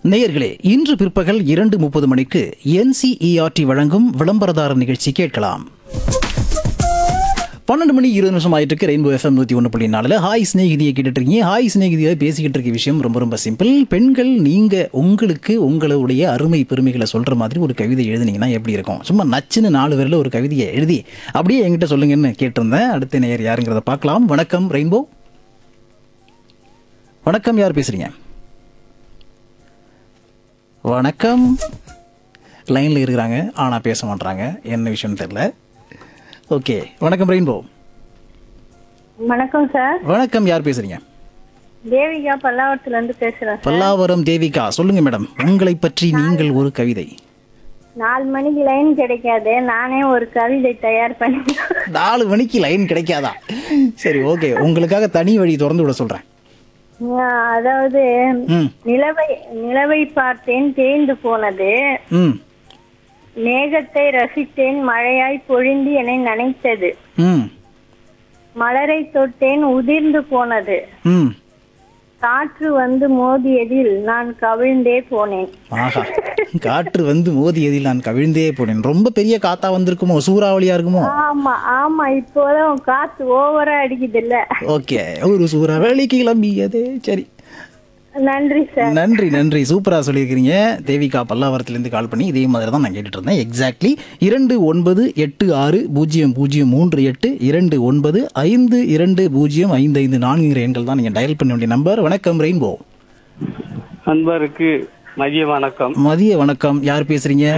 நேயர்களே இன்று பிற்பகல் இரண்டு முப்பது மணிக்கு என்சிஇஆர்டி வழங்கும் விளம்பரதாரர் நிகழ்ச்சி கேட்கலாம் பன்னெண்டு மணி இருபது நிமிஷம் ஆயிட்டு இருக்கு ரெயின்போ எஃப்எம் நூற்றி ஒன்று புள்ளி நாலில் ஹாய் ஸ்நேகிதியை கேட்டுட்டு இருக்கீங்க ஹாய் ஸ்நேகிதியை பேசிக்கிட்டு இருக்க விஷயம் ரொம்ப ரொம்ப சிம்பிள் பெண்கள் நீங்கள் உங்களுக்கு உங்களுடைய அருமை பெருமைகளை சொல்கிற மாதிரி ஒரு கவிதை எழுதுனீங்கன்னா எப்படி இருக்கும் சும்மா நச்சுன்னு நாலு பேரில் ஒரு கவிதையை எழுதி அப்படியே என்கிட்ட சொல்லுங்கன்னு கேட்டிருந்தேன் அடுத்த நேயர் யாருங்கிறத பார்க்கலாம் வணக்கம் ரெயின்போ வணக்கம் யார் பேசுறீங்க வணக்கம் லைனில் இருக்கிறாங்க ஆனால் பேச மாட்றாங்க என்ன விஷயம்னு தெரில ஓகே வணக்கம் ரெயின்போ வணக்கம் சார் வணக்கம் யார் பேசுறீங்க தேவிகா பல்லாவரத்துல இருந்து பேசுறேன் சார் பல்லாவரம் தேவிகா சொல்லுங்க மேடம் உங்களை பற்றி நீங்கள் ஒரு கவிதை நாலு மணிக்கு லைன் கிடைக்காது நானே ஒரு கவிதை தயார் பண்ணி நாலு மணிக்கு லைன் கிடைக்காதா சரி ஓகே உங்களுக்காக தனி வழி திறந்து விட சொல்றேன் ஆஹ் அதாவது ம் நிலவை நிலவை பார்த்தேன் தேய்ந்து போனது ம் மேகத்தை ரசித்தேன் மழையாய் பொழிந்து என்னை நனைத்தது ம் மலரை தொட்டேன் உதிர்ந்து போனது ம் காற்று வந்து மோதியதில் நான் கவிழ்ந்தே போனேன் ஆஹா காற்று வந்து மோதியதில் நான் கவிழ்ந்தே போனேன் ரொம்ப பெரிய காத்தா வந்திருக்குமோ சூறாவளியா இருக்குமோ ஆமா ஆமா இப்போதான் காத்து ஓவரா அடிக்குது இல்ல ஓகே ஒரு சூறாவளி கிளம்பியதே சரி நன்றி சார் நன்றி நன்றி சூப்பரா சொல்லியிருக்கிறீங்க தேவிகா பல்லாவரத்துலேருந்து கால் பண்ணி இதே மாதிரி தான் நான் கேட்டுட்டு இருந்தேன் எக்ஸாக்ட்லி இரண்டு ஒன்பது எட்டு ஆறு பூஜ்ஜியம் பூஜ்ஜியம் மூன்று எட்டு இரண்டு ஒன்பது ஐந்து இரண்டு பூஜ்ஜியம் ஐந்து ஐந்து நான்குங்கிற எண்கள் தான் நீங்கள் டயல் பண்ண வேண்டிய நம்பர் வணக்கம் ரெயின்போ அன்பருக்கு மதிய வணக்கம் மதிய வணக்கம் யார் பேசுறீங்க